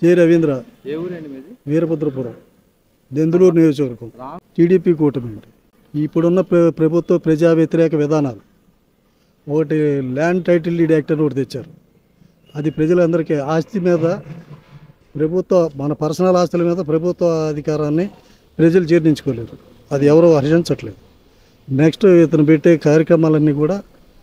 K Ravindra ఏ ఊరండి మీది వీరభద్రపురం దెందులూరు నియోజకవర్గం రామ్ టీడీపీ కూటమి అండి ఇప్పుడున్న ప్ర ప్రభుత్వ ప్రజా వ్యతిరేక విధానాలు ఒకటి ల్యాండ్ టైటిల్ డీడ్ యాక్ట్ అని ఒకటి తెచ్చారు అది ప్రజలందరికీ ఆస్తి మీద ప్రభుత్వ మన పర్సనల్ ఆస్తుల మీద ప్రభుత్వ అధికారాన్ని ప్రజలు జీర్ణించుకోలేరు అది ఎవరో హర్షించట్లేదు నెక్స్ట్ ఇతను పెట్టే కార్యక్రమాలన్నీ కూడా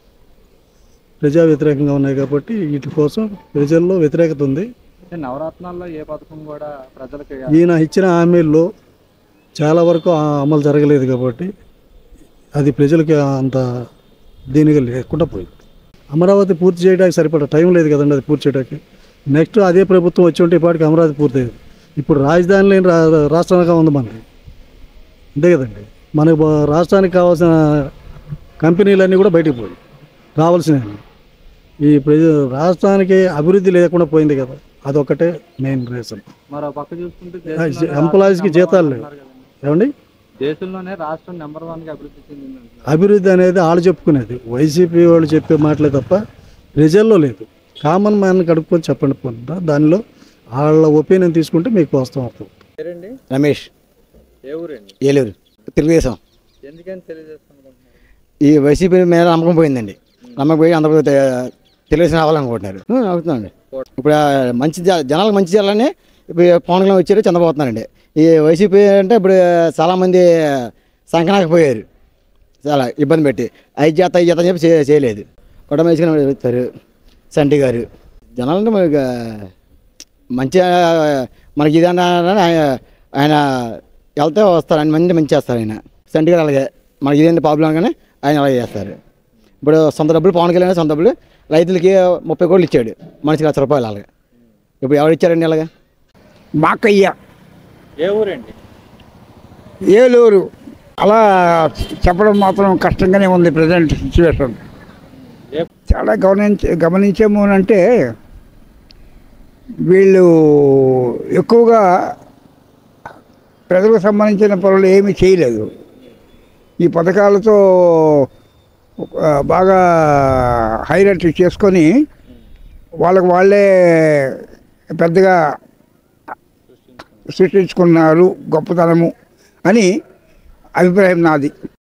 ప్రజా వ్యతిరేకంగా ఉన్నాయి కాబట్టి వీటి కోసం ప్రజల్లో వ్యతిరేకత ఉంది అంటే నవరత్నాల్లో ఏ పథకం కూడా ప్రజలకు ఈయన ఇచ్చిన హామీల్లో చాలా వరకు ఆ అమలు జరగలేదు కాబట్టి అది ప్రజలకి అంత దీనిగా లేకుండా పోయింది అమరావతి పూర్తి చేయడానికి సరిపడా టైం లేదు కదండి అది పూర్తి చేయడానికి నెక్స్ట్ అదే ప్రభుత్వం వచ్చి ఉంటే ఇప్పటికి అమరావతి పూర్తయ్యేది ఇప్పుడు రాజధాని లేని రా- రాష్ట్రంగా ఉంది మనది అంతే కదండి మనకు బా- రాష్ట్రానికి కావాల్సిన కంపెనీలన్నీ కూడా బయటికి పోయి రావాల్సినవి ఈ ప్రజ రాష్ట్రానికి అభివృద్ధి లేకుండా పోయింది కదా అదొక్కటే మెయిన్ రీజన్ మరో పక్క చూసుకుంటే ఆ, దేశంలోనే ఎంప్లాయీస్కి రాష్ట్రం జీతాలు నెంబర్ లేవు. వన్ అన్నారు కదండి. ఏమండి దేశంలోనే రాష్ట్రం నెంబర్ వన్ గా అభివృద్ధి చెందింది అభివృద్ధి అనేది వాళ్ళు చెప్పుకునేది వైసీపీ వాళ్ళు చెప్పే మాటలే తప్ప ప్రజల్లో లేదు కామన్ మ్యాన్ కడుక్కొని చెప్పండి పోతుందా దానిలో వాళ్ళ ఒపీనియన్ తీసుకుంటే మీకు వాస్తవం అవుతుంది పేరండి రమేష్ ఏ ఊరండి ఏలూరు తెలుగుదేశం ఎందుకని తెలియజేస్తున్నారు ఈ వైసీపీ మీద నమ్మకం పోయిందండి నమ్మకం పోయి అందరూ తె- తెలుగుదేశం రావాలనుకుంటున్నారు ఉం, అవుతుందండి ఇప్పుడు ఆ మంచి జ- జనాలకు మంచి చేయాలని ఇప్పుడు పవన్ కళ్యాణ్ వచ్చారు చంద్రపోతున్నారండి ఈ వైసీపీ అంటే ఇప్పుడు చాలామంది సంకనాకపోయారు చాలా ఇబ్బంది పెట్టి ఐదు చేత ఐదు చేత అని చెప్పి చే- చేయలేదు కూడా వేసుకుని వచ్చారు సంటి గారు జనాలంటే మరి ఇక మంచిగా మనకి ఇదన్నా ఆయన ఆయన వెళ్తే వస్తారు ఆయన మంది మంచి చేస్తారు ఆయన సంటి గారు అలాగే మనకి ఇదేంటి ప్రాబ్లం కానీ ఆయన అలాగే చేస్తారు ఇప్పుడు సొంత డబ్బులు పవన్ కళ్యాణ్ సొంత డబ్బులు రైతులకి ముప్పై కోట్లు ఇచ్చాడు మనిషికి లక్ష రూపాయలు అలాగే ఇప్పుడు ఎవరు ఇచ్చారండి అలాగా మాకయ్య ఏ ఊరండి ఏలూరు అలా చెప్పడం మాత్రం కష్టంగానే ఉంది ప్రజెంట్ సిచ్యువేషన్ ఏ- చాలా గమనించ గమనించాము అని అంటే వీళ్ళు ఎక్కువగా ప్రజలకు సంబంధించిన పనులు ఏమీ చేయలేదు ఈ పథకాలతో ఆ, బాగా హైలైట్ చేసుకొని వాళ్ళకు వాళ్ళే పెద్దగా సృష్టించుకున్నారు గొప్పతనము అని అభిప్రాయం నాది